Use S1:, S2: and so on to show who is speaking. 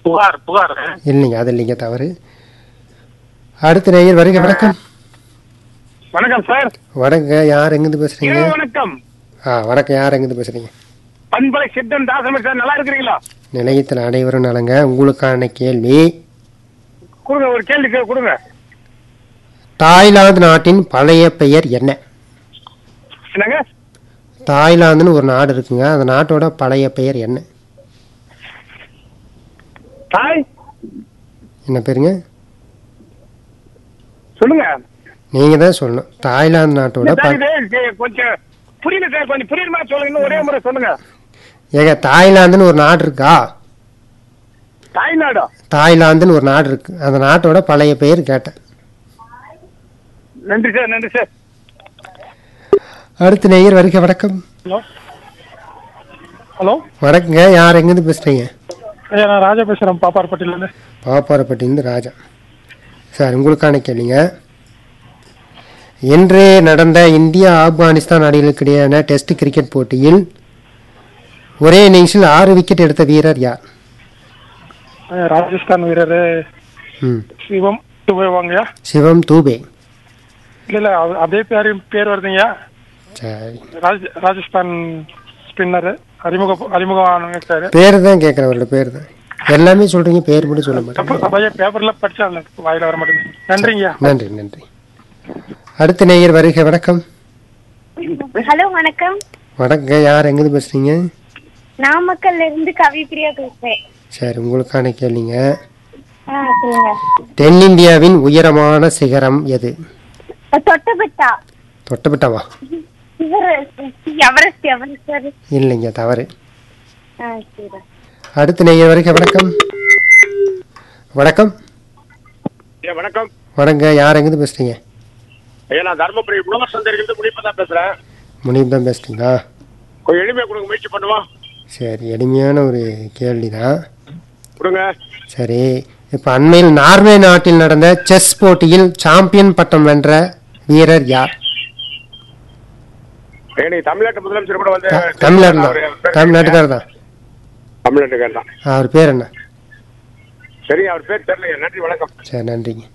S1: புகார் புகார்
S2: இல்லைங்க அது இல்லைங்க தவறு அடுத்த நேயர் வருக வணக்கம்
S1: வணக்கம் சார்
S2: வணக்கங்க யார் எங்கிருந்து பேசுறீங்க
S1: இரவு வணக்கம்
S2: ஆ வணக்கம் யார் எங்கிருந்து பேசுறீங்க
S1: பண்பலை சித்தன் தாசமர் சார் நல்லா இருக்கிறீங்களா
S2: நிலையத்தில் அனைவரும் நலங்க உங்களுக்கான கேள்வி
S1: கொடுங்க ஒரு கேள்வி கே- கொடுங்க
S2: தாய்லாந்து நாட்டின் பழைய பெயர் என்ன
S1: என்னங்க
S2: தாய்லாந்துன்னு ஒரு நாடு இருக்குங்க அந்த நாட்டோட பழைய பெயர் என்ன
S1: தாய்
S2: என்ன பேருங்க
S1: சொல்லுங்க
S2: நீங்க தான் சொல்லணும் தாய்லாந்து நாட்டோட ப
S1: சார், இது இது கொஞ்சம் புரியல சார் கொஞ்சம் புரியுற மாதிரி சொல்லுங்க இன்னும் ஒரே முறை சொல்லுங்க
S2: ஏங்க தாய்லாந்துன்னு ஒரு நாடு இருக்கா
S1: தாய்நாடா
S2: தாய்லாந்துன்னு ஒரு நாடு இருக்கு அந்த நாட்டோட பழைய பெயர் கேட்டேன்
S1: நன்றி சார் நன்றி சார்
S2: அடுத்த நேயர் வருக வணக்கம்
S3: ஹலோ ஹலோ
S2: வணக்கங்க யார் எங்கேருந்து பேசுறீங்க
S3: ஐயா நான் ராஜா பேசுகிறேன் பாப்பாரப்பட்டியிலேருந்து
S2: பாப்பாரப்பட்டிலேருந்து ராஜா சார் உங்களுக்கான கேள்விங்க இன்று நடந்த இந்தியா ஆப்கானிஸ்தான் அணிகளுக்கு இடையான டெஸ்ட் கிரிக்கெட் போட்டியில் ஒரே இன்னிங்ஸில் ஆறு விக்கெட் எடுத்த வீரர் யார்
S3: ஐயா, ராஜஸ்தான் வீரர்
S2: ம்
S3: சிவம் துபேவாங்கய்யா
S2: சிவம் தூபே
S3: இல்லை இல்லை அது- அதே பேர் பேர் வருதுங்கய்யா
S2: சரி
S3: ராஜ் ராஜஸ்தான் ஸ்பின்னர் அறிமுக அறிமுகமானவங்க சார்
S2: பேர் தான் கேட்குறவரோட பேர் தான் எல்லாமே சொல்றீங்க பேர் மட்டும் சொல்ல மாட்டேங்க
S3: அப்போ ஐயா பேப்பரில் படிச்சா அந்த வாயில வர மாட்டேங்குது நன்றிங்கய்யா
S2: நன்றி நன்றி அடுத்த நேயர் வருக வணக்கம்
S4: ஹலோ வணக்கம்
S2: வணக்கங்க யார் எங்கேருந்து பேசுறீங்க
S4: நாமக்கல்ல இருந்து கவிப்பிரியா பேசுறேன்
S2: சரி உங்களுக்கான கேள்விங்க
S4: ஆ சொல்லுங்க
S2: தென்னிந்தியாவின் உயரமான சிகரம் எது
S4: தொட்டபெட்டா
S2: தொட்டபெட்டாவா
S4: எவரெஸ்ட் எவரெஸ்ட் எவரெஸ்ட் சார்
S2: இல்லைங்க தவறு
S4: ஆ சரி
S2: அடுத்த நேயர் வரைக்கும் வணக்கம் வணக்கம்
S1: ஐயா வணக்கம்
S2: வணங்க யார் எங்கேருந்து பேசுறீங்க
S1: ஐயா நான் தர்மபுரி உழவர் சந்தையிலிருந்து முடிப்பா தான் பேசுறேன்
S2: முனியும் தான் பேசுறீங்களா
S1: கொஞ்சம் எளிமையா கொடுங்க முயற்சி பண்ணுவோம்
S2: சரி எளிமையான ஒரு கேள்வி தான்
S1: கொடுங்க
S2: சரி இப்போ அண்மையில் நார்வே நாட்டில் நடந்த செஸ் போட்டியில் சாம்பியன் பட்டம் வென்ற வீரர் யார்
S1: ஏனி தமிழ்நாட்டு முதலமைச்சர் கூட வந்து
S2: த- தமிழ்நாடு தான் தமிழ்நாட்டுக்காரர் தான்
S1: தமிழ்நாட்டுக்காரர் தான்
S2: அவர் பேர் என்ன
S1: சரி அவர் பேர் தெரியல நன்றி வணக்கம்
S2: சரி நன்றிங்க